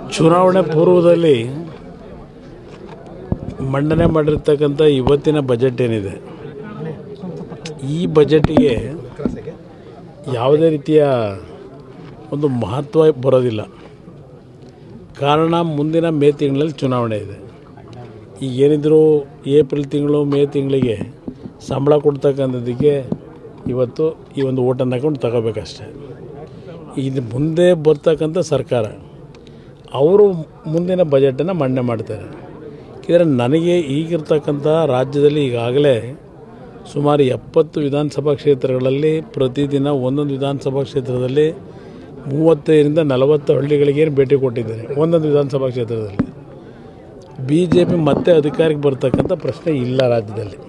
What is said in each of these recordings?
ಚುನಾವಣೆ ಪೂರ್ವದಲ್ಲಿ ಮಂಡನೆ ಮಾಡಿರ್ತಕ್ಕಂಥ ಇವತ್ತಿನ ಬಜೆಟ್ ಏನಿದೆ ಈ ಬಜೆಟಿಗೆ ಯಾವುದೇ ರೀತಿಯ ಒಂದು ಮಹತ್ವ ಬರೋದಿಲ್ಲ ಕಾರಣ ಮುಂದಿನ ಮೇ ತಿಂಗಳಲ್ಲಿ ಚುನಾವಣೆ ಇದೆ ಈಗ ಏನಿದ್ರು ಏಪ್ರಿಲ್ ತಿಂಗಳು ಮೇ ತಿಂಗಳಿಗೆ ಸಂಬಳ ಕೊಡ್ತಕ್ಕಂಥದ್ದಕ್ಕೆ ಇವತ್ತು ಈ ಒಂದು ಓಟನ್ನು ಹಾಕೊಂಡು ತಗೋಬೇಕಷ್ಟೆ ಇದು ಮುಂದೆ ಬರ್ತಕ್ಕಂಥ ಸರ್ಕಾರ ಅವರು ಮುಂದಿನ ಬಜೆಟನ್ನು ಮಂಡನೆ ಮಾಡ್ತಾರೆ ಇದರ ನನಗೆ ಈಗಿರ್ತಕ್ಕಂಥ ರಾಜ್ಯದಲ್ಲಿ ಈಗಾಗಲೇ ಸುಮಾರು ಎಪ್ಪತ್ತು ವಿಧಾನಸಭಾ ಕ್ಷೇತ್ರಗಳಲ್ಲಿ ಪ್ರತಿದಿನ ಒಂದೊಂದು ವಿಧಾನಸಭಾ ಕ್ಷೇತ್ರದಲ್ಲಿ ಮೂವತ್ತೈದರಿಂದ ನಲವತ್ತು ಹಳ್ಳಿಗಳಿಗೆ ಭೇಟಿ ಕೊಟ್ಟಿದ್ದೇನೆ ಒಂದೊಂದು ವಿಧಾನಸಭಾ ಕ್ಷೇತ್ರದಲ್ಲಿ ಬಿ ಜೆ ಪಿ ಮತ್ತೆ ಅಧಿಕಾರಕ್ಕೆ ಬರ್ತಕ್ಕಂಥ ಪ್ರಶ್ನೆ ಇಲ್ಲ ರಾಜ್ಯದಲ್ಲಿ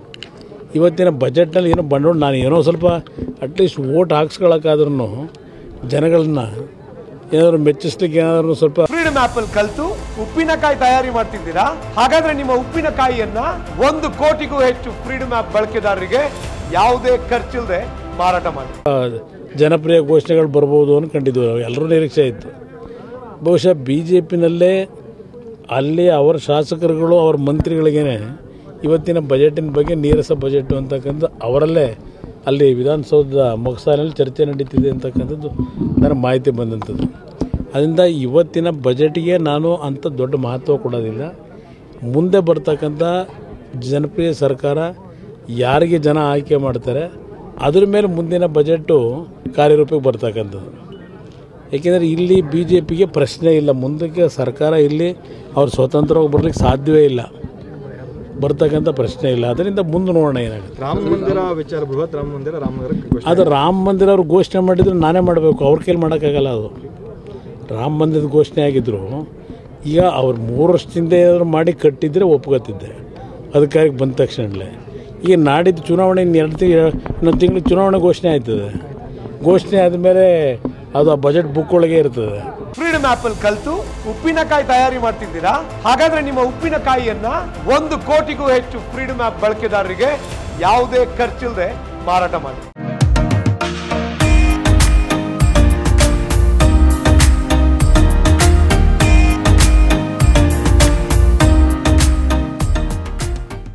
ಇವತ್ತಿನ ಬಜೆಟ್ನಲ್ಲಿ ಏನೋ ಬಂಡವಾಳ ನಾನು ಏನೋ ಸ್ವಲ್ಪ ಅಟ್ಲೀಸ್ಟ್ ಓಟ್ ಹಾಕ್ಸ್ಕೊಳಕ್ಕಾದ್ರೂ ಜನಗಳನ್ನ ಏನಾದರೂ ಮೆಚ್ಚಿಸ್ಲಿಕ್ಕೆ ಏನಾದರೂ ಸ್ವಲ್ಪ ಫ್ರೀಡಮ್ ಆಪ್ ಅಲ್ಲಿ ಕಲ್ತು ಉಪ್ಪಿನಕಾಯಿ ತಯಾರಿ ಮಾಡ್ತಿದ್ದೀರಾ ಹಾಗಾದ್ರೆ ನಿಮ್ಮ ಉಪ್ಪಿನಕಾಯಿಯನ್ನ ಒಂದು ಕೋಟಿಗೂ ಹೆಚ್ಚು ಫ್ರೀಡಮ್ ಆಪ್ ಬಳಕೆದಾರರಿಗೆ ಯಾವುದೇ ಖರ್ಚಿಲ್ಲದೆ ಮಾರಾಟ ಮಾಡಿ ಆ, ಜನಪ್ರಿಯ ಘೋಷಣೆಗಳು ಬರ್ಬೋದು ಅಂದ್ಕೊಂಡಿದ್ವು ನಾವು ಎಲ್ಲರೂ ನಿರೀಕ್ಷೆ ಇತ್ತು ಬಹುಶಃ ಬಿ ಜೆ ಪಿನಲ್ಲೇ ಅಲ್ಲಿ ಅವರ ಶಾಸಕರುಗಳು ಅವರ ಮಂತ್ರಿಗಳಿಗೇನೆ ಇವತ್ತಿನ ಬಜೆಟಿನ ಬಗ್ಗೆ ನೀರಸ ಬಜೆಟ್ ಅಂತಕ್ಕಂಥ ಅವರಲ್ಲೇ ಅಲ್ಲಿ ವಿಧಾನಸೌಧದ ಮೊಗಸಾಲಿನಲ್ಲಿ ಚರ್ಚೆ ನಡೀತಿದೆ ಅಂತಕ್ಕಂಥದ್ದು ನನಗೆ ಮಾಹಿತಿ ಬಂದಂಥದ್ದು ಅದರಿಂದ ಇವತ್ತಿನ ಬಜೆಟ್ಗೆ ನಾನು ಅಂಥ ದೊಡ್ಡ ಮಹತ್ವ ಕೊಡೋದಿಲ್ಲ ಮುಂದೆ ಬರ್ತಕ್ಕಂಥ ಜನಪ್ರಿಯ ಸರ್ಕಾರ ಯಾರಿಗೆ ಜನ ಆಯ್ಕೆ ಮಾಡ್ತಾರೆ ಅದ್ರ ಮೇಲೆ ಮುಂದಿನ ಬಜೆಟು ಕಾರ್ಯರೂಪಕ್ಕೆ ಬರ್ತಕ್ಕಂಥದ್ದು ಏಕೆಂದರೆ ಇಲ್ಲಿ ಬಿ ಜೆ ಪಿಗೆ ಪ್ರಶ್ನೆ ಇಲ್ಲ ಮುಂದಕ್ಕೆ ಸರ್ಕಾರ ಇಲ್ಲಿ ಅವ್ರು ಸ್ವತಂತ್ರವಾಗಿ ಬರಲಿಕ್ಕೆ ಸಾಧ್ಯವೇ ಇಲ್ಲ ಬರ್ತಕ್ಕಂಥ ಪ್ರಶ್ನೆ ಇಲ್ಲ ಅದರಿಂದ ಮುಂದೆ ನೋಡೋಣ ಏನಾಗುತ್ತೆ ರಾಮ ಮಂದಿರ ವಿಚಾರ ಬೃಹತ್ ರಾಮ ಮಂದಿರ ರಾಮ ಮಂದಿರ ಘೋಷಣೆ ಅದು ರಾಮ ಮಂದಿರ ಅವ್ರು ಘೋಷಣೆ ಮಾಡಿದ್ರು ನಾನೇ ಮಾಡಬೇಕು ಅವ್ರ ಕೈಲಿ ಮಾಡೋಕ್ಕಾಗಲ್ಲ ಅದು ರಾಮ ಮಂದಿರದ ಘೋಷಣೆ ಆಗಿದ್ರು ಈಗ ಅವ್ರು ಮೂರು ವರ್ಷದಿಂದ ಏನಾದ್ರು ಮಾಡಿ ಕಟ್ಟಿದ್ರೆ ಒಪ್ಕೋತಿದ್ದೆ ಅಧಿಕಾರಕ್ಕೆ ಬಂದ ತಕ್ಷಣಲೇ ಈಗ ನಾಡಿದ್ದು ಚುನಾವಣೆ ಇನ್ನು ಎರಡು ತಿಂಗಳು ಇನ್ನೊಂದು ತಿಂಗಳು ಚುನಾವಣೆ ಘೋಷಣೆ ಆಯ್ತದೆ ಘೋಷಣೆ ಆದಮೇಲೆ ಅದು ಆ ಬಜೆಟ್ ಬುಕ್ ಒಳಗೆ ಇರ್ತದೆ ಫ್ರೀಡಮ್ ಆಪ್ ಅಲ್ಲಿ ಕಲ್ತು ಉಪ್ಪಿನಕಾಯಿ ತಯಾರಿ ಮಾಡ್ತಿದ್ದೀರಾ ಹಾಗಾದ್ರೆ ನಿಮ್ಮ ಉಪ್ಪಿನಕಾಯಿಯನ್ನ ಒಂದು ಕೋಟಿಗೂ ಹೆಚ್ಚು ಫ್ರೀಡಮ್ ಆಪ್ ಬಳಕೆದಾರರಿಗೆ ಯಾವುದೇ ಖರ್ಚಿಲ್ಲದೆ ಮಾರಾಟ ಮಾಡಿ